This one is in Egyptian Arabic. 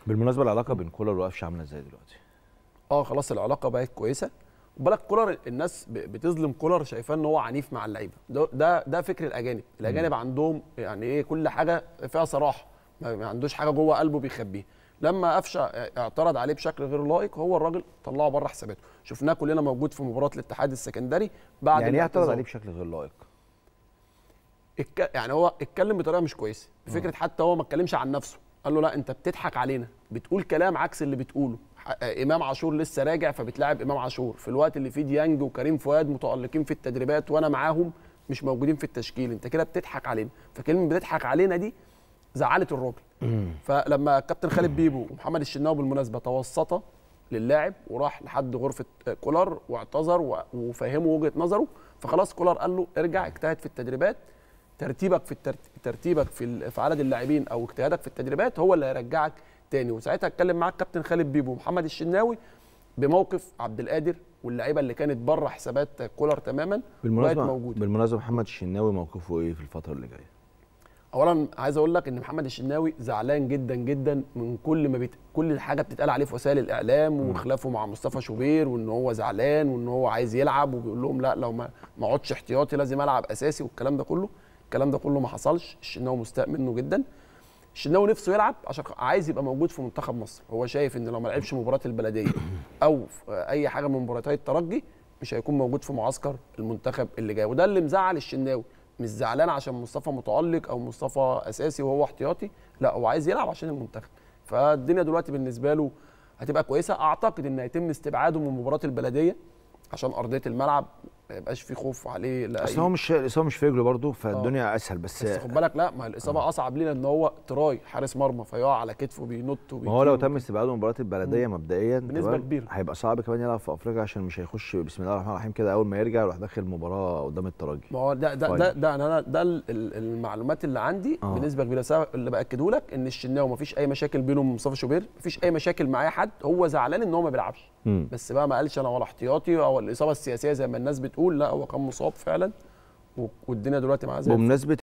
بالمناسبه العلاقه بين كولر وقفشه عامله ازاي دلوقتي اه خلاص العلاقه بقت كويسه وبالك كولر الناس ب- بتظلم كولر شايفاه ان هو عنيف مع اللعيبه ده ده, ده فكر الاجانب الاجانب عندهم يعني ايه كل حاجه فيها صراحه ما ما عندوش حاجه جوه قلبه بيخبيها لما قفشه اعترض عليه بشكل غير لائق هو الراجل طلعه بره حساباته شفناه كلنا موجود في مباراه الاتحاد السكندري بعد يعني ايه اعترض الاعتذار. عليه بشكل غير لائق اتك... يعني هو اتكلم بطريقه مش كويسه فكره حتى هو ما اتكلمش عن نفسه قال له لا انت بتضحك علينا بتقول كلام عكس اللي بتقوله ح- آه، امام عاشور لسه راجع فبتلاعب امام عاشور في الوقت اللي فيه ديانج وكريم فؤاد متالقين في التدريبات وانا معاهم مش موجودين في التشكيل انت كده بتضحك علينا فكلمه بتضحك علينا دي زعلت الراجل فلما كابتن خالد بيبو ومحمد الشناوي بالمناسبه توسطا للاعب وراح لحد غرفه كولر واعتذر و- وفهمه وجهه نظره فخلاص كولر قال له ارجع اجتهد في التدريبات ترتيبك في الترت... ترتيبك في ال- في عدد اللاعبين او اجتهادك في التدريبات هو اللي هيرجعك تاني وساعتها اتكلم معاك كابتن خالد بيبو ومحمد الشناوي بموقف عبد القادر واللعيبه اللي كانت بره حسابات كولر تماما بقت بالمناسبه موجوده بالمناسبه محمد الشناوي موقفه ايه في الفتره اللي جايه اولا عايز اقول لك ان محمد الشناوي زعلان جدا جدا من كل ما بيت... كل حاجه بتتقال عليه في وسائل الاعلام وخلافه مع مصطفى شوبير وان هو زعلان وان هو عايز يلعب وبيقول لهم لا لو ما ما اقعدش احتياطي لازم العب اساسي والكلام ده كله الكلام ده كله ما حصلش الشناوي مستاء منه جدا الشناوي نفسه يلعب عشان عايز يبقى موجود في منتخب مصر هو شايف ان لو ما لعبش مباراه البلديه او في اي حاجه من مباراتي الترجي مش هيكون موجود في معسكر المنتخب اللي جاي وده اللي مزعل الشناوي مش زعلان عشان مصطفى متالق او مصطفى اساسي وهو احتياطي لا هو عايز يلعب عشان المنتخب فالدنيا دلوقتي بالنسبه له هتبقى كويسه اعتقد ان هيتم استبعاده من مباراه البلديه عشان ارضيه الملعب ما يبقاش في خوف عليه لا اصل هو مش الاصابه مش في رجله برضه فالدنيا اسهل بس, بس خد بالك لا ما الاصابه اصعب ليه لان هو تراي حارس مرمى فيقع على كتفه بينط ما هو لو وبيطير. تم استبعاده من مباراه البلديه مبدئيا بنسبة تمام؟ كبيرة. هيبقى صعب كمان يلعب في افريقيا عشان مش هيخش بسم الله الرحمن الرحيم كده اول ما يرجع يروح داخل مباراه قدام الترجي ما هو ده ده طيب. ده, ده انا ده ال- ال- المعلومات اللي عندي آه. بنسبه كبيره سبب اللي باكده لك ان الشناوي ما فيش اي مشاكل بينه وبين مصطفى شوبير ما فيش اي مشاكل مع اي حد هو زعلان ان هو ما بيلعبش مم. بس بقى ما قالش انا ولا احتياطي او الاصابه السياسيه زي ما الناس بتقول لا هو كان مصاب فعلا و- والدنيا دلوقتي معاه زي الفل. بمناسبه